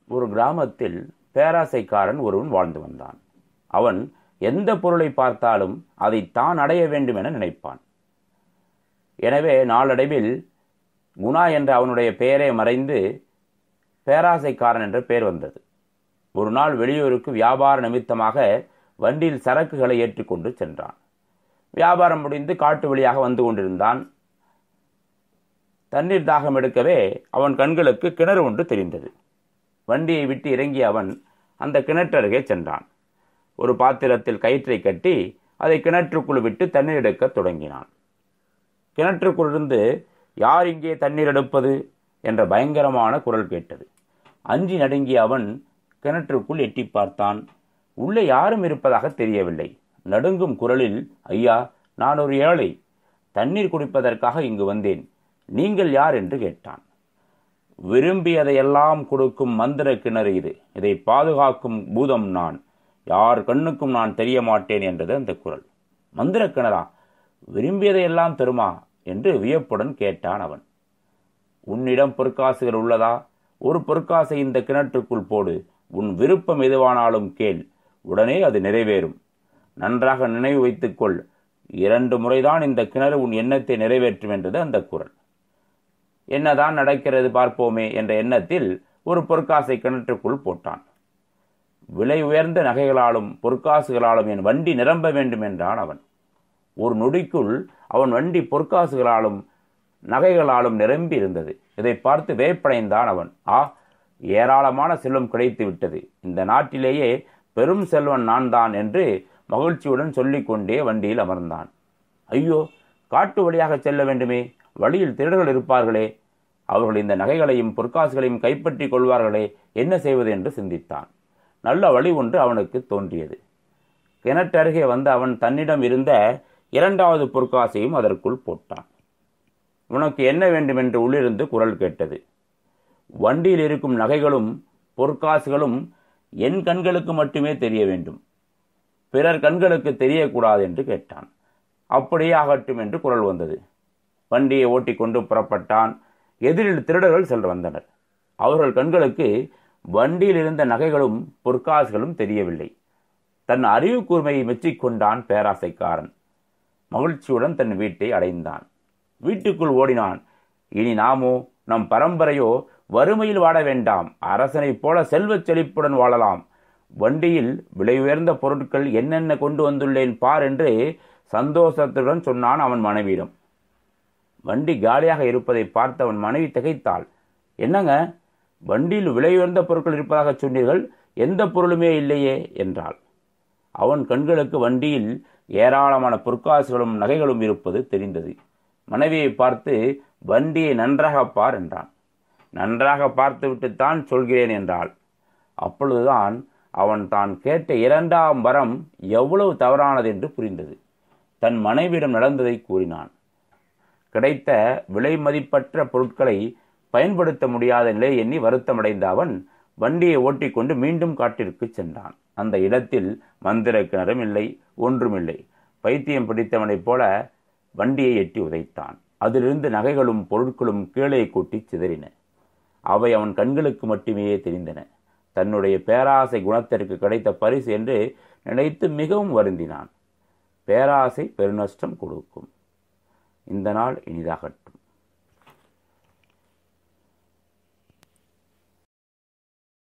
ஒரு கிராமத்தில் பேராசைக்காரன் ஒருவன் வாழ்ந்து வந்தான் அவன் எந்த பொருளை பார்த்தாலும் அதை தான் அடைய வேண்டும் என நினைப்பான் எனவே நாளடைவில் குணா என்ற அவனுடைய பெயரை மறைந்து பேராசைக்காரன் என்ற பெயர் வந்தது ஒரு நாள் வெளியூருக்கு வியாபார நிமித்தமாக வண்டியில் சரக்குகளை ஏற்றிக்கொண்டு சென்றான் வியாபாரம் முடிந்து காட்டு வழியாக வந்து கொண்டிருந்தான் தண்ணீர் தாகம் எடுக்கவே அவன் கண்களுக்கு கிணறு ஒன்று தெரிந்தது வண்டியை விட்டு இறங்கிய அவன் அந்த கிணற்றருகே சென்றான் ஒரு பாத்திரத்தில் கயிற்றை கட்டி அதை கிணற்றுக்குள் விட்டு தண்ணீர் எடுக்கத் தொடங்கினான் கிணற்றுக்குள்ளிருந்து யார் இங்கே தண்ணீர் எடுப்பது என்ற பயங்கரமான குரல் கேட்டது அஞ்சி நடுங்கிய அவன் கிணற்றுக்குள் எட்டி பார்த்தான் உள்ளே யாரும் இருப்பதாக தெரியவில்லை நடுங்கும் குரலில் ஐயா நான் ஒரு ஏழை தண்ணீர் குடிப்பதற்காக இங்கு வந்தேன் நீங்கள் யார் என்று கேட்டான் விரும்பியதையெல்லாம் கொடுக்கும் மந்திர கிணறு இது இதை பாதுகாக்கும் பூதம் நான் யார் கண்ணுக்கும் நான் தெரிய மாட்டேன் என்றது அந்த குரல் மந்திர கிணறா விரும்பியதையெல்லாம் தருமா என்று வியப்புடன் கேட்டான் அவன் உன்னிடம் பொற்காசுகள் உள்ளதா ஒரு பொற்காசை இந்த கிணற்றுக்குள் போடு உன் விருப்பம் எதுவானாலும் கேள் உடனே அது நிறைவேறும் நன்றாக நினைவு வைத்துக்கொள் இரண்டு முறைதான் இந்த கிணறு உன் எண்ணத்தை நிறைவேற்றும் என்றது அந்த குரல் என்னதான் நடக்கிறது பார்ப்போமே என்ற எண்ணத்தில் ஒரு பொற்காசை கிணற்றுக்குள் போட்டான் விலை உயர்ந்த நகைகளாலும் பொற்காசுகளாலும் என் வண்டி நிரம்ப வேண்டும் என்றான் அவன் ஒரு நொடிக்குள் அவன் வண்டி பொற்காசுகளாலும் நகைகளாலும் நிரம்பி இருந்தது இதை பார்த்து வேப்படைந்தான் அவன் ஆ ஏராளமான செல்வம் கிடைத்து விட்டது இந்த நாட்டிலேயே பெரும் செல்வன் நான் தான் என்று மகிழ்ச்சியுடன் சொல்லிக்கொண்டே வண்டியில் அமர்ந்தான் ஐயோ காட்டு வழியாக செல்ல வேண்டுமே வழியில் திருடர்கள் இருப்பார்களே அவர்கள் இந்த நகைகளையும் பொற்காசுகளையும் கைப்பற்றிக் கொள்வார்களே என்ன செய்வது என்று சிந்தித்தான் நல்ல வழி ஒன்று அவனுக்கு தோன்றியது கிணற்றருகே வந்து அவன் தன்னிடம் இருந்த இரண்டாவது பொற்காசையும் அதற்குள் போட்டான் உனக்கு என்ன வேண்டும் என்று உள்ளிருந்து குரல் கேட்டது வண்டியில் இருக்கும் நகைகளும் பொற்காசுகளும் என் கண்களுக்கு மட்டுமே தெரிய வேண்டும் பிறர் கண்களுக்கு தெரியக்கூடாது என்று கேட்டான் அப்படியே ஆகட்டும் என்று குரல் வந்தது வண்டியை ஓட்டிக்கொண்டு புறப்பட்டான் எதிரில் திருடர்கள் சென்று வந்தனர் அவர்கள் கண்களுக்கு வண்டியில் இருந்த நகைகளும் பொற்காசுகளும் தெரியவில்லை தன் அறிவு கூர்மையை மெச்சிக்கொண்டான் பேராசைக்காரன் மகிழ்ச்சியுடன் தன் வீட்டை அடைந்தான் வீட்டுக்குள் ஓடினான் இனி நாமோ நம் பரம்பரையோ வறுமையில் வாட வேண்டாம் அரசனைப் போல செல்வச் செழிப்புடன் வாழலாம் வண்டியில் விலை உயர்ந்த பொருட்கள் என்னென்ன கொண்டு வந்துள்ளேன் பார் என்று சந்தோஷத்துடன் சொன்னான் அவன் மனைவியிடம் வண்டி காலியாக இருப்பதை பார்த்து அவன் மனைவி திகைத்தாள் என்னங்க வண்டியில் விலை உயர்ந்த பொருட்கள் இருப்பதாக சொன்னீர்கள் எந்த பொருளுமே இல்லையே என்றாள் அவன் கண்களுக்கு வண்டியில் ஏராளமான பொற்காசுகளும் நகைகளும் இருப்பது தெரிந்தது மனைவியை பார்த்து வண்டியை நன்றாக பார் என்றான் நன்றாக பார்த்துவிட்டுத்தான் சொல்கிறேன் என்றாள் அப்பொழுதுதான் அவன் தான் கேட்ட இரண்டாம் வரம் எவ்வளவு தவறானது என்று புரிந்தது தன் மனைவியிடம் நடந்ததை கூறினான் கிடைத்த விலை மதிப்பற்ற பொருட்களை பயன்படுத்த முடியாத நிலை எண்ணி வருத்தமடைந்த அவன் வண்டியை ஓட்டிக்கொண்டு மீண்டும் காட்டிற்கு சென்றான் அந்த இடத்தில் மந்திர கிணறும் இல்லை ஒன்றுமில்லை பைத்தியம் பிடித்தவனைப் போல வண்டியை எட்டி உதைத்தான் அதிலிருந்து நகைகளும் பொருட்களும் கீழே கொட்டி சிதறின அவை அவன் கண்களுக்கு மட்டுமே தெரிந்தன தன்னுடைய பேராசை குணத்திற்கு கிடைத்த பரிசு என்று நினைத்து மிகவும் வருந்தினான் பேராசை பெருநஷ்டம் கொடுக்கும் இந்த நாள் இனிதாகட்டும்